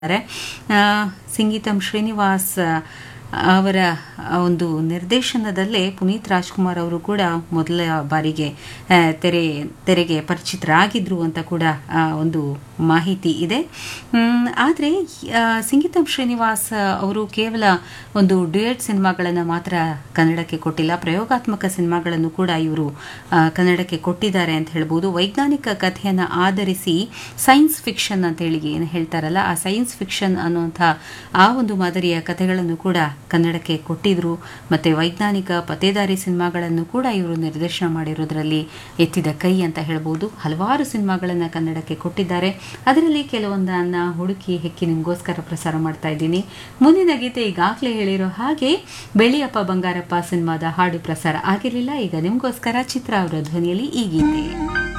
ಇದ್ದಾರೆ ಸಂಗೀತಂ ಶ್ರೀನಿವಾಸ್ ಅವರ ಒಂದು ನಿರ್ದೇಶನದಲ್ಲೇ ಪುನೀತ್ ರಾಜ್ಕುಮಾರ್ ಅವರು ಕೂಡ ಮೊದಲ ಬಾರಿಗೆ ಆ, ತೆರೆ ತೆರೆಗೆ ಪರಿಚಿತರಾಗಿದ್ರು ಅಂತ ಕೂಡ ಆ, ಒಂದು ಮಾಹಿತಿ ಇದೆ ಆದರೆ ಸಂಗೀತಂ ಶ್ರೀನಿವಾಸ್ ಅವರು ಕೇವಲ ಒಂದು ಡ್ಯುಯೆಟ್ ಸಿನಿಮಾಗಳನ್ನು ಮಾತ್ರ ಕನ್ನಡಕ್ಕೆ ಕೊಟ್ಟಿಲ್ಲ ಪ್ರಯೋಗಾತ್ಮಕ ಸಿನಿಮಾಗಳನ್ನು ಕೂಡ ಇವರು ಆ, ಕನ್ನಡಕ್ಕೆ ಕೊಟ್ಟಿದ್ದಾರೆ ಅಂತ ಹೇಳ್ಬೋದು ವೈಜ್ಞಾನಿಕ ಕಥೆಯನ್ನು ಆಧರಿಸಿ ಸೈನ್ಸ್ ಫಿಕ್ಷನ್ ಅಂತ ಹೇಳಿ ಏನು ಹೇಳ್ತಾರಲ್ಲ ಆ ಸೈನ್ಸ್ ಫಿಕ್ಷನ್ ಅನ್ನುವಂಥ ಆ ಒಂದು ಮಾದರಿಯ ಕಥೆಗಳನ್ನು ಕೂಡ ಕನ್ನಡಕ್ಕೆ ಕೊಟ್ಟಿದ್ರು ಮತ್ತು ವೈಜ್ಞಾನಿಕ ಪತ್ತೇದಾರಿ ಸಿನಿಮಾಗಳನ್ನು ಕೂಡ ಇವರು ನಿರ್ದೇಶನ ಮಾಡಿರೋದ್ರಲ್ಲಿ ಎತ್ತಿದ ಕೈ ಅಂತ ಹೇಳ್ಬೋದು ಹಲವಾರು ಸಿನಿಮಾಗಳನ್ನು ಕನ್ನಡಕ್ಕೆ ಕೊಟ್ಟಿದ್ದಾರೆ ಅದರಲ್ಲಿ ಕೆಲವೊಂದನ್ನು ಹುಡುಕಿ ಹೆಕ್ಕಿ ನಿಮಗೋಸ್ಕರ ಪ್ರಸಾರ ಮಾಡ್ತಾ ಇದ್ದೀನಿ ಮುಂದಿನ ಗೀತೆ ಈಗಾಗಲೇ ಹೇಳಿರೋ ಹಾಗೆ ಬೆಳ್ಳಿಯಪ್ಪ ಬಂಗಾರಪ್ಪ ಸಿನಿಮಾದ ಹಾಡು ಪ್ರಸಾರ ಆಗಿರಲಿಲ್ಲ ಈಗ ನಿಮಗೋಸ್ಕರ ಚಿತ್ರ ಅವರ ಧ್ವನಿಯಲ್ಲಿ ಈ ಗೀತೆ